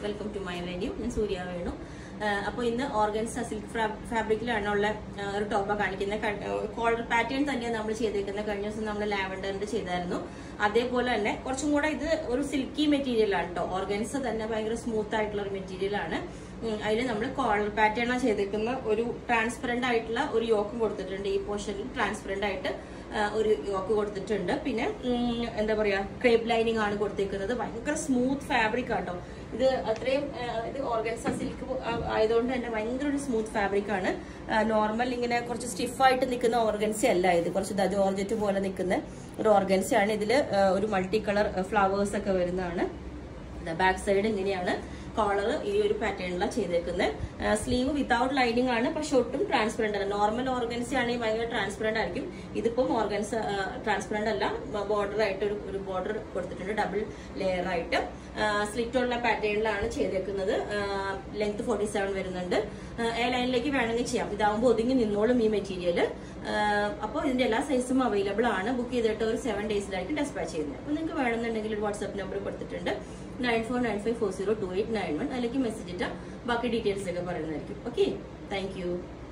welcome to my venue ഞാൻ സൂര്യ വേണു അപ്പോൾ ഇന്ന് ഓർഗൻസ സിൽക്ക് ഫാബ്രിക്കിലാണ് ഉള്ള ആ, ഒരു ടോപ്പ് കാണിക്കുന്നത് കോളർ പാറ്റേൺ തന്നെയാണ് നമ്മൾ ചെയ്തേക്കുന്നത് കഴിഞ്ഞ ദിവസം നമ്മൾ ലാവൻഡറിന്റെ ചെയ്തായിരുന്നു അതേപോലെ തന്നെ കുറച്ചും കൂടെ ഇത് ഒരു സിൽക്കി മെറ്റീരിയൽ ആണ് കേട്ടോ ഓർഗൻസ തന്നെ ഭയങ്കര സ്മൂത്ത് ആയിട്ടുള്ള ഒരു മെറ്റീരിയൽ ആണ് അതിൽ നമ്മൾ കോളർ പാറ്റേൺ ചെയ്തേക്കുന്ന ഒരു ട്രാൻസ്പെറന്റ് ആയിട്ടുള്ള ഒരു യോക്കും കൊടുത്തിട്ടുണ്ട് ഈ പോർഷനിൽ ട്രാൻസ്പെറന്റ് ആയിട്ട് ആ, ഒരു യോക്ക് കൊടുത്തിട്ടുണ്ട് പിന്നെ ഉം, എന്താ പറയാ ക്രേപ്പ് ലൈനിങ് ആണ് കൊടുത്തേക്കുന്നത് ഭയങ്കര സ്മൂത്ത് ഫാബ്രിക് ആട്ടോ ഇത് അത്രയും ആ, ഇത് ഓർഗൻസ സിൽക്ക് ആയതുകൊണ്ട് തന്നെ ഭയങ്കര ഒരു സ്മൂത്ത് ഫാബ്രിക് ആണ് നോർമൽ ഇങ്ങനെ കുറച്ച് സ്റ്റിഫായിട്ട് നിൽക്കുന്ന ഓർഗൻസ അല്ല ഇത് കുറച്ച് ദ ജോർജറ്റ് പോലെ നിൽക്കുന്ന ഒരു ഓർഗൻസ ആണ് ഇതിൽ ഒരു മൾട്ടി കളർ ഫ്ലവേഴ്സ് ഒക്കെ വരുന്നതാണ് ബാക്ക് സൈഡ് ഇങ്ങനെയാണ് കോളർ ഈ ഒരു പാറ്റേണിലാണ് ചെയ്തേക്കുന്നത് സ്ലീവ് വിത്തൗട്ട് ലൈനിങ് ആണ് പക്ഷെ ഒട്ടും ട്രാൻസ്പെറന്റ് അല്ല നോർമൽ ഓർഗൻസി ആണെങ്കിൽ ഭയങ്കര ട്രാൻസ്പെറന്റ് ആയിരിക്കും ഇതിപ്പം ഓർഗൻസ് ട്രാൻസ്പെറന്റ് അല്ല ബോർഡർ ആയിട്ട് ഒരു ഒരു ബോർഡർ കൊടുത്തിട്ടുണ്ട് ഡബിൾ ലെയർ ആയിട്ട് സ്ലിറ്റ് ഉള്ള പാറ്റേണിലാണ് ചെയ്തേക്കുന്നത് ലെങ്ത് ഫോർട്ടി സെവൻ വരുന്നുണ്ട് എ ലൈനിലേക്ക് വേണമെങ്കിൽ ചെയ്യാം ഇതാവുമ്പോൾ ഒതുങ്ങി നിന്നോളും ഈ മെറ്റീരിയൽ അപ്പോൾ ഇതിന്റെ എല്ലാ സൈസും അവൈലബിൾ ആണ് ബുക്ക് ചെയ്തിട്ട് ഒരു സെവൻ ഡേയ്സിലായിരിക്കും ഡെസ്പാച്ച് ചെയ്യുന്നത് അപ്പോൾ നിങ്ങൾക്ക് വേണമെന്നുണ്ടെങ്കിൽ ഒരു വാട്സ്ആപ്പ് നമ്പർ കൊടുത്തിട്ടുണ്ട് nine four nine five four zero two eight nine one അല്ലെങ്കിൽ മെസ്സേജ് ഇട്ടാൽ ബാക്കി ഡീറ്റെയിൽസ് ഒക്കെ പറയുന്നതായിരിക്കും ഓക്കെ താങ്ക് യു